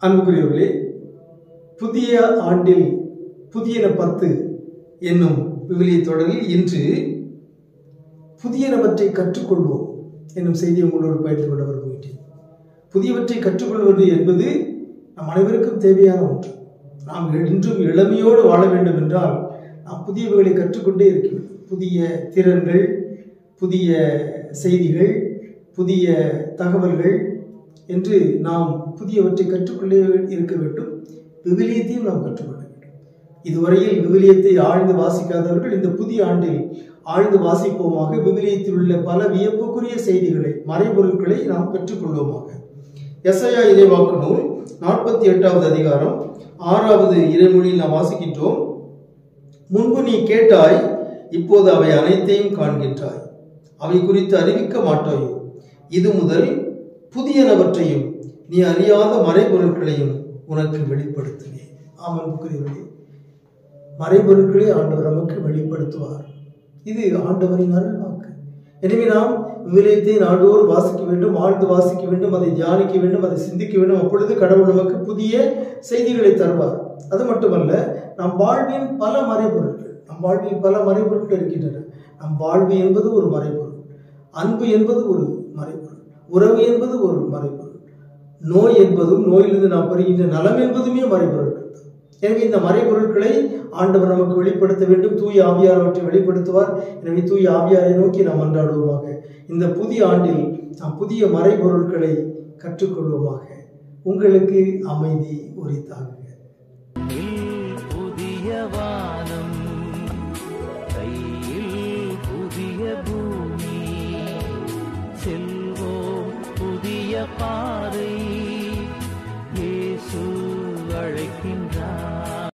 அன்புக்குரியவர்களே புதிய ஆண்டில் புதியன பத்து என்னும் விவிலிய தொடரில் இன்று புதியனவற்றை கற்றுக்கொள்வோம் என்னும் செய்தியை உங்களோடு பயிர்ந்து கொள்ள விரும்புகின்றேன் புதியவற்றை கற்றுக்கொள்வது என்பது நம் அனைவருக்கும் தேவையான ஒன்று நாம் இன்றும் இளமையோடு வாழ வேண்டும் என்றால் நாம் புதியவைகளை கற்றுக்கொண்டே இருக்க வேண்டும் புதிய திறன்கள் புதிய செய்திகள் புதிய தகவல்கள் என்று நாம் புதியவற்றை கற்றுக்கொண்டே இருக்க வேண்டும் விவிலியத்தையும் நாம் கற்றுக்கொள்ள வேண்டும் இதுவரையில் விவிலியத்தை ஆழ்ந்து வாசிக்காதவர்கள் இந்த புதிய ஆண்டில் ஆழ்ந்து வாசிப்போமாக விவிலியத்தில் உள்ள பல வியப்புக்குரிய செய்திகளை மறைபொருட்களை நாம் பெற்றுக்கொள்வோமாக எஸ்ஐயா இறைவாக்கு நூல் நாற்பத்தி எட்டாவது அதிகாரம் ஆறாவது இறைமொழியில் நாம் வாசிக்கின்றோம் முன்பு நீ கேட்டாய் இப்போது அவை அனைத்தையும் காண்கின்றாய் அவை குறித்து அறிவிக்க மாட்டாயோ இது முதல் புதியனவற்றையும் நீ அறியாத மறைபொருட்களையும் உனக்கு வெளிப்படுத்துவேன் ஆமன் புரியுங்களே மறைபொருட்களை ஆண்டவர் நமக்கு வெளிப்படுத்துவார் இது ஆண்டவரின் அருள் வாக்கு எனவே நாம் விவிலியத்தை நாடோடு வாசிக்க வேண்டும் ஆழ்ந்து வாசிக்க வேண்டும் அதை தியானிக்க வேண்டும் அதை சிந்திக்க வேண்டும் அப்பொழுது கடவுள் நமக்கு புதிய செய்திகளை தருவார் அது மட்டுமல்ல நம் வாழ்வின் பல மறைபொருட்கள் நம் வாழ்வில் பல மறைபொருட்கள் இருக்கின்றன நம் வாழ்வு என்பது ஒரு மறைபொருள் அன்பு என்பது ஒரு மறைபொருள் உறவு என்பது ஒரு மறைபொருள் நோய் என்பதும் நோயிலிருந்து நாம் பெறுகின்ற நலம் என்பதுமே மறைபொருட்கள் எனவே இந்த மறைபொருட்களை ஆண்டவர் நமக்கு வெளிப்படுத்த வேண்டும் தூய ஆவியார் அவற்றை வெளிப்படுத்துவார் எனவே தூய ஆவியாரை நோக்கி நாம் அன்றாடுவோமாக இந்த புதிய ஆண்டில் நாம் புதிய மறைபொருட்களை கற்றுக்கொள்வோமாக உங்களுக்கு அமைதி உரித்தாகுக புதிய வானம் கையில் புதிய பூமி செல்வோம் புதிய பா